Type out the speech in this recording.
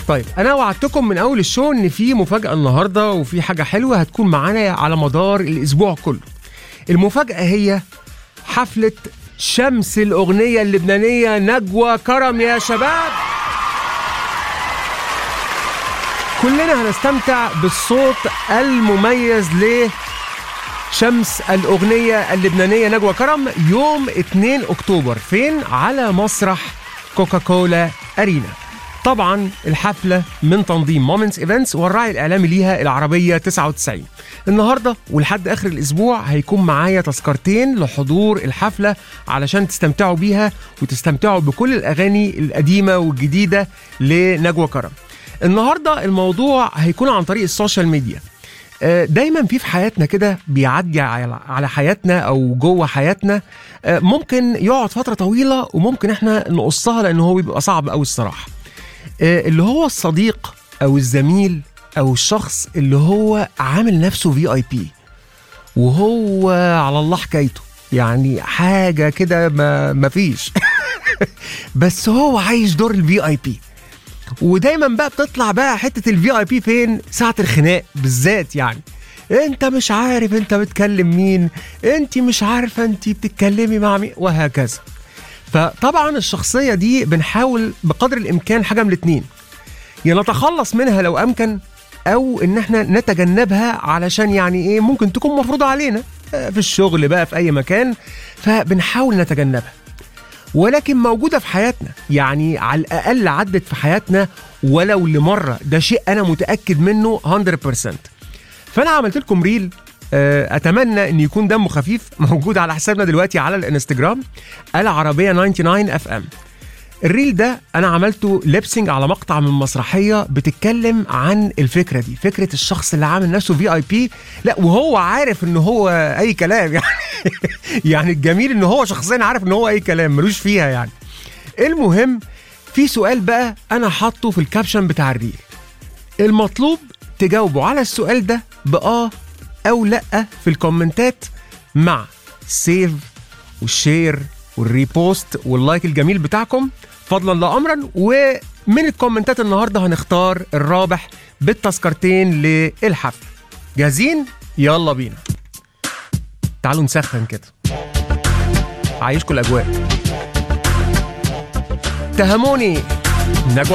طيب انا وعدتكم من اول الشو ان في مفاجاه النهارده وفي حاجه حلوه هتكون معانا على مدار الاسبوع كله المفاجاه هي حفله شمس الاغنيه اللبنانيه نجوى كرم يا شباب كلنا هنستمتع بالصوت المميز ل شمس الأغنية اللبنانية نجوى كرم يوم 2 أكتوبر فين؟ على مسرح كوكاكولا أرينا طبعا الحفلة من تنظيم مومنتس ايفنتس والراعي الإعلامي ليها العربية 99 النهاردة ولحد آخر الأسبوع هيكون معايا تذكرتين لحضور الحفلة علشان تستمتعوا بيها وتستمتعوا بكل الأغاني القديمة والجديدة لنجوى كرم النهاردة الموضوع هيكون عن طريق السوشيال ميديا دايما في في حياتنا كده بيعدي على حياتنا او جوه حياتنا ممكن يقعد فتره طويله وممكن احنا نقصها لان هو بيبقى صعب قوي الصراحه اللي هو الصديق او الزميل او الشخص اللي هو عامل نفسه في اي بي وهو على الله حكايته يعني حاجه كده ما مفيش بس هو عايش دور الفي اي بي ودايما بقى بتطلع بقى حته الفي اي بي فين ساعه الخناق بالذات يعني انت مش عارف انت بتكلم مين انت مش عارفه انت بتتكلمي مع مين وهكذا فطبعا الشخصيه دي بنحاول بقدر الامكان حاجه من الاتنين يا نتخلص منها لو امكن او ان احنا نتجنبها علشان يعني ايه ممكن تكون مفروضه علينا في الشغل بقى في اي مكان فبنحاول نتجنبها ولكن موجودة في حياتنا يعني على الأقل عدت في حياتنا ولو لمرة ده شيء أنا متأكد منه 100% فأنا عملت لكم ريل أتمنى أن يكون دمه خفيف موجود على حسابنا دلوقتي على الانستجرام العربية 99 اف ام الريل ده انا عملته ليبسنج على مقطع من مسرحيه بتتكلم عن الفكره دي فكره الشخص اللي عامل نفسه في اي بي لا وهو عارف ان هو اي كلام يعني يعني الجميل ان هو شخصيا عارف ان هو اي كلام ملوش فيها يعني المهم في سؤال بقى انا حاطه في الكابشن بتاع الريل المطلوب تجاوبوا على السؤال ده باه او لا في الكومنتات مع سيف والشير والريبوست واللايك الجميل بتاعكم فضلا لا امرا ومن الكومنتات النهارده هنختار الرابح بالتذكرتين للحفل جاهزين يلا بينا تعالوا نسخن كده عايشكم الاجواء تهموني نجوى